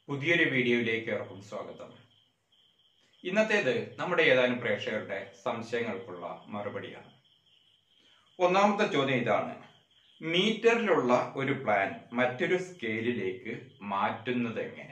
പുതിയൊരു വീഡിയോയിലേക്ക് ഏവർക്കും സ്വാഗതം ഇന്നത്തേത് നമ്മുടെ ഏതാനും പ്രേക്ഷകരുടെ സംശയങ്ങൾക്കുള്ള മറുപടിയാണ് ഒന്നാമത്തെ ചോദ്യം ഇതാണ് മീറ്ററിലുള്ള ഒരു പ്ലാൻ മറ്റൊരു സ്കെയിലിലേക്ക് മാറ്റുന്നത് എങ്ങനെ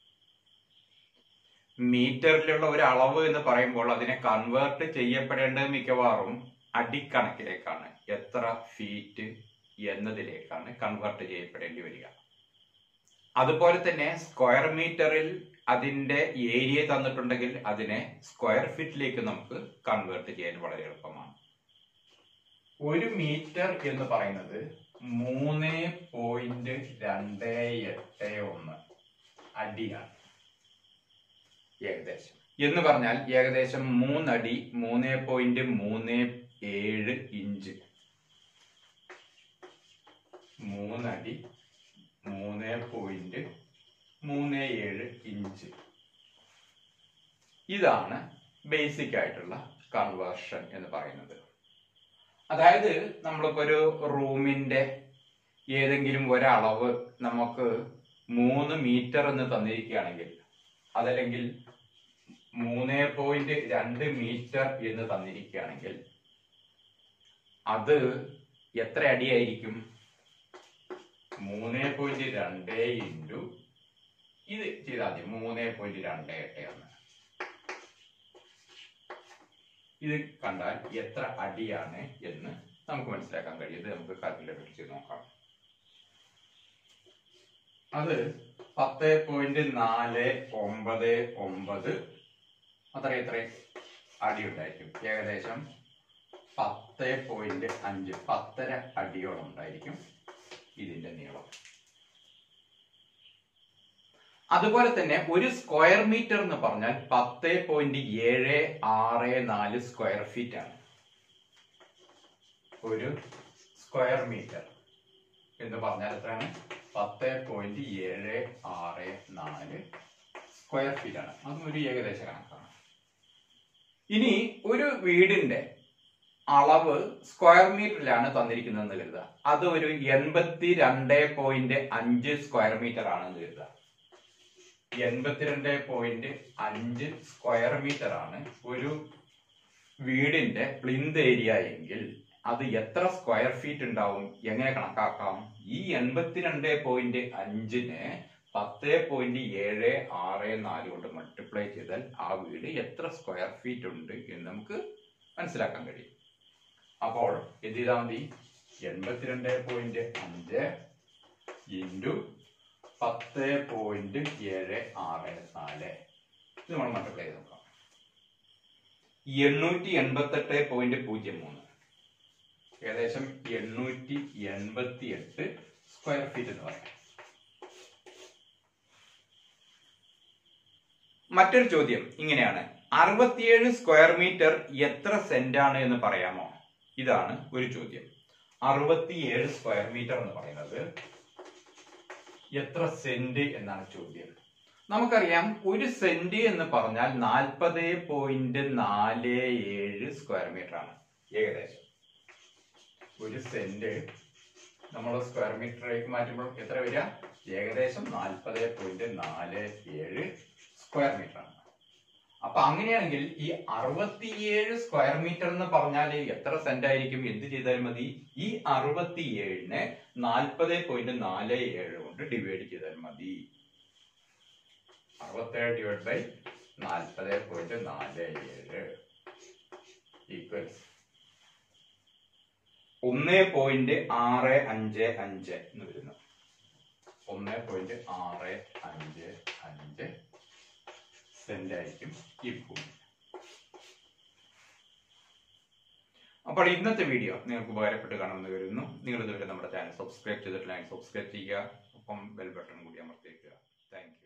മീറ്ററിലുള്ള ഒരു അളവ് എന്ന് പറയുമ്പോൾ അതിനെ കൺവേർട്ട് ചെയ്യപ്പെടേണ്ടത് മിക്കവാറും അടിക്കണക്കിലേക്കാണ് എത്ര ഫീറ്റ് എന്നതിലേക്കാണ് കൺവേർട്ട് ചെയ്യപ്പെടേണ്ടി വരിക അതുപോലെ തന്നെ സ്ക്വയർ മീറ്ററിൽ അതിന്റെ ഏരിയ തന്നിട്ടുണ്ടെങ്കിൽ അതിനെ സ്ക്വയർ ഫീറ്റിലേക്ക് നമുക്ക് കൺവേർട്ട് ചെയ്യാൻ വളരെ എളുപ്പമാണ് ഒരു മീറ്റർ എന്ന് പറയുന്നത് മൂന്ന് പോയിന്റ് രണ്ട് എട്ട് ഒന്ന് അടിയാണ് ഏകദേശം എന്ന് പറഞ്ഞാൽ ഏകദേശം മൂന്നടി മൂന്ന് പോയിന്റ് മൂന്ന് ഏഴ് ഇഞ്ച് മൂന്നടി മൂന്ന് പോയിന്റ് മൂന്ന് ഏഴ് ഇഞ്ച് ഇതാണ് ബേസിക് ആയിട്ടുള്ള കൺവേർഷൻ എന്ന് പറയുന്നത് അതായത് നമ്മളിപ്പോ ഒരു റൂമിന്റെ ഏതെങ്കിലും ഒരളവ് നമുക്ക് മൂന്ന് മീറ്റർ എന്ന് തന്നിരിക്കുകയാണെങ്കിൽ അതല്ലെങ്കിൽ മൂന്ന് പോയിന്റ് രണ്ട് മീറ്റർ എന്ന് തന്നിരിക്കുകയാണെങ്കിൽ അത് എത്ര അടിയായിരിക്കും മൂന്ന് പോയിന്റ് രണ്ട് ഇൻറ്റു ഇത് ചെയ്താൽ മതി മൂന്ന് പോയിന്റ് രണ്ട് എട്ട് ഒന്ന് ഇത് കണ്ടാൽ എത്ര അടിയാണ് എന്ന് നമുക്ക് മനസ്സിലാക്കാൻ കഴിയും ഇത് നമുക്ക് കാൽക്കുലേറ്റർ ചെയ്ത് നോക്കാം അത് പത്ത് പോയിന്റ് നാല് ഒമ്പത് ഒമ്പത് അത്ര എത്ര അടി ഉണ്ടായിരിക്കും ഏകദേശം പത്ത് പോയിന്റ് അഞ്ച് പത്തര അടിയോളം ഉണ്ടായിരിക്കും ഇതിന്റെ നീളം അതുപോലെ തന്നെ ഒരു സ്ക്വയർ മീറ്റർ എന്ന് പറഞ്ഞാൽ പത്ത് പോയിന്റ് ഏഴ് ആറ് നാല് സ്ക്വയർ ഫീറ്റ് ആണ് ഒരു സ്ക്വയർ മീറ്റർ എന്ന് പറഞ്ഞാൽ എത്രയാണ് പത്ത് പോയിന്റ് ഏഴ് ആറ് നാല് സ്ക്വയർ ഫീറ്റ് ആണ് അതും ഒരു ഏകദേശ കണക്കാണ് ഇനി ഒരു വീടിന്റെ അളവ് സ്ക്വയർ മീറ്ററിലാണ് തന്നിരിക്കുന്നതെന്ന് കരുതുക അത് ഒരു എൺപത്തി രണ്ട് പോയിന്റ് അഞ്ച് സ്ക്വയർ മീറ്റർ ആണെന്ന് കരുതുക എൺപത്തിരണ്ട് പോയിന്റ് അഞ്ച് സ്ക്വയർ മീറ്റർ ആണ് ഒരു വീടിന്റെ പ്ലിന്ത് ഏരിയ എങ്കിൽ അത് എത്ര സ്ക്വയർ ഫീറ്റ് ഉണ്ടാവും എങ്ങനെ കണക്കാക്കാം ഈ എൺപത്തിരണ്ട് പോയിന്റ് അഞ്ചിന് പത്ത് പോയിന്റ് ഏഴ് ആറ് നാല് കൊണ്ട് മൾട്ടിപ്ലൈ ചെയ്താൽ ആ വീട് എത്ര സ്ക്വയർ ഫീറ്റ് ഉണ്ട് എന്ന് നമുക്ക് മനസ്സിലാക്കാൻ കഴിയും അപ്പോൾ എന്ത് ചെയ്താൽ മതി എൺപത്തിരണ്ട് പോയിന്റ് അഞ്ച് ഇൻറ്റു പത്ത് പോയിന്റ് ഏഴ് ആറ് നാല് ഇത് നമ്മൾ മൾട്ടിപ്ലൈ ചെയ്ത് നോക്കാം എണ്ണൂറ്റി എൺപത്തെട്ട് പോയിന്റ് പൂജ്യം മൂന്ന് ഏകദേശം എണ്ണൂറ്റി എൺപത്തി എട്ട് സ്ക്വയർ ഫീറ്റ് എന്ന് പറയാം മറ്റൊരു ചോദ്യം ഇങ്ങനെയാണ് അറുപത്തിയേഴ് സ്ക്വയർ മീറ്റർ എത്ര സെന്റ് ആണ് എന്ന് പറയാമോ ഇതാണ് ഒരു ചോദ്യം അറുപത്തിയേഴ് സ്ക്വയർ മീറ്റർ എന്ന് പറയുന്നത് എത്ര സെന്റ് എന്നാണ് ചോദ്യം നമുക്കറിയാം ഒരു സെന്റ് എന്ന് പറഞ്ഞാൽ നാൽപ്പത് പോയിന്റ് നാല് ഏഴ് സ്ക്വയർ മീറ്റർ ആണ് ഏകദേശം ഒരു സെന്റ് നമ്മൾ സ്ക്വയർ മീറ്ററിലേക്ക് മാറ്റുമ്പോൾ എത്ര വരിക ഏകദേശം നാൽപ്പത് പോയിന്റ് നാല് ഏഴ് സ്ക്വയർ മീറ്റർ ആണ് അപ്പൊ അങ്ങനെയാണെങ്കിൽ ഈ അറുപത്തിയേഴ് സ്ക്വയർ മീറ്റർ എന്ന് പറഞ്ഞാൽ എത്ര സെന്റ് ആയിരിക്കും എന്ത് ചെയ്താലും മതി ഈ അറുപത്തിയേഴിനെ നാൽപ്പത് പോയിന്റ് നാല് ഏഴ് കൊണ്ട് ഡിവൈഡ് ചെയ്താൽ മതി അറുപത്തേഴ് ഡിവൈഡ് ബൈ നാൽപ്പത് പോയിന്റ് നാല് ഏഴ് ഈക്വൽസ് ഒന്ന് പോയിന്റ് ആറ് അഞ്ച് അഞ്ച് എന്ന് വരുന്നു ഒന്ന് പോയിന്റ് ആറ് അഞ്ച് അഞ്ച് സെന്റ് ആയിരിക്കും ഈ ഭൂമി അപ്പോൾ ഇന്നത്തെ വീഡിയോ നിങ്ങൾക്ക് ഉപകാരപ്പെട്ട് കാണുമെന്ന് കരുതുന്നു നിങ്ങൾ ഇതുവരെ നമ്മുടെ ചാനൽ സബ്സ്ക്രൈബ് ചെയ്തിട്ടില്ലെങ്കിൽ സബ്സ്ക്രൈബ് ചെയ്യുക ഒപ്പം ബെൽ ബട്ടൺ കൂടി അമർത്തിയേക്കുക താങ്ക്